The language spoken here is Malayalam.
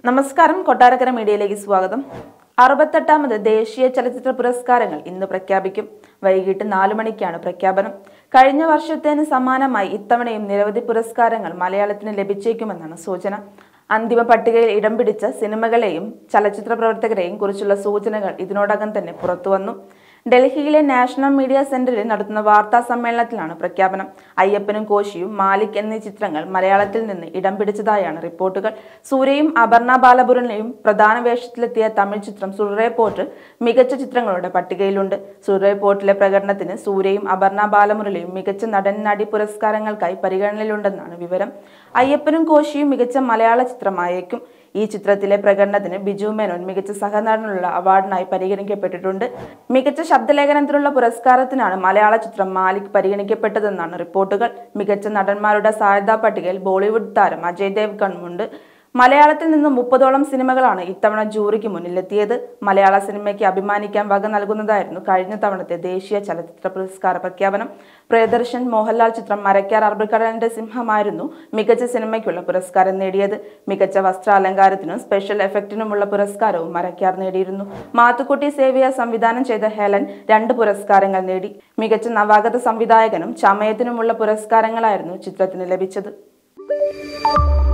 നമസ്കാരം കൊട്ടാരക്കര മീഡിയയിലേക്ക് സ്വാഗതം അറുപത്തെട്ടാമത് ദേശീയ ചലച്ചിത്ര പുരസ്കാരങ്ങൾ ഇന്ന് പ്രഖ്യാപിക്കും വൈകിട്ട് നാലു മണിക്കാണ് പ്രഖ്യാപനം കഴിഞ്ഞ വർഷത്തേന് സമാനമായി ഇത്തവണയും നിരവധി പുരസ്കാരങ്ങൾ മലയാളത്തിന് ലഭിച്ചേക്കുമെന്നാണ് സൂചന അന്തിമ പട്ടികയിൽ ഇടം പിടിച്ച സിനിമകളെയും ചലച്ചിത്ര പ്രവർത്തകരെയും കുറിച്ചുള്ള സൂചനകൾ ഇതിനോടകം തന്നെ പുറത്തുവന്നു ഡൽഹിയിലെ നാഷണൽ മീഡിയ സെന്ററിൽ നടത്തുന്ന വാർത്താ സമ്മേളനത്തിലാണ് പ്രഖ്യാപനം അയ്യപ്പനും കോശിയും മാലിക് എന്നീ ചിത്രങ്ങൾ മലയാളത്തിൽ നിന്ന് ഇടം പിടിച്ചതായാണ് റിപ്പോർട്ടുകൾ സൂര്യയും അപർണ ബാലപുരനെയും പ്രധാന വേഷത്തിലെത്തിയ തമിഴ് ചിത്രം സുറേ പോർട്ട് മികച്ച ചിത്രങ്ങളുടെ പട്ടികയിലുണ്ട് സുറേ പോർട്ടിലെ പ്രകടനത്തിന് സൂര്യയും അപർണ ബാലമുരളിയും മികച്ച നടൻ നടി പുരസ്കാരങ്ങൾക്കായി പരിഗണനയിലുണ്ടെന്നാണ് വിവരം അയ്യപ്പനും കോശിയും മികച്ച മലയാള ചിത്രമായേക്കും ഈ ചിത്രത്തിലെ പ്രകടനത്തിന് ബിജു മേനോൻ മികച്ച സഹനടനുള്ള അവാർഡിനായി പരിഗണിക്കപ്പെട്ടിട്ടുണ്ട് മികച്ച ശബ്ദലേഖനത്തിനുള്ള പുരസ്കാരത്തിനാണ് മലയാള ചിത്രം മാലിക് പരിഗണിക്കപ്പെട്ടതെന്നാണ് റിപ്പോർട്ടുകൾ മികച്ച നടന്മാരുടെ സാധ്യതാ പട്ടികയിൽ ബോളിവുഡ് താരം അജയ് ദേവ്ഗണുമുണ്ട് മലയാളത്തിൽ നിന്ന് മുപ്പതോളം സിനിമകളാണ് ഇത്തവണ ജൂറിക്ക് മുന്നിലെത്തിയത് മലയാള സിനിമയ്ക്ക് അഭിമാനിക്കാൻ വക നൽകുന്നതായിരുന്നു കഴിഞ്ഞ തവണത്തെ ദേശീയ ചലച്ചിത്ര പുരസ്കാര പ്രഖ്യാപനം പ്രിയദർശൻ മോഹൻലാൽ ചിത്രം മരക്കാർ അറബിക്കടലിന്റെ സിംഹമായിരുന്നു മികച്ച സിനിമയ്ക്കുള്ള പുരസ്കാരം നേടിയത് മികച്ച വസ്ത്രാലങ്കാരത്തിനും സ്പെഷ്യൽ എഫക്റ്റിനുമുള്ള പുരസ്കാരവും മരക്കാർ നേടിയിരുന്നു മാത്തുക്കുട്ടി സേവിയ സംവിധാനം ചെയ്ത ഹെലൻ രണ്ട് പുരസ്കാരങ്ങൾ നേടി മികച്ച നവാഗത സംവിധായകനും ചമയത്തിനുമുള്ള പുരസ്കാരങ്ങളായിരുന്നു ചിത്രത്തിന് ലഭിച്ചത്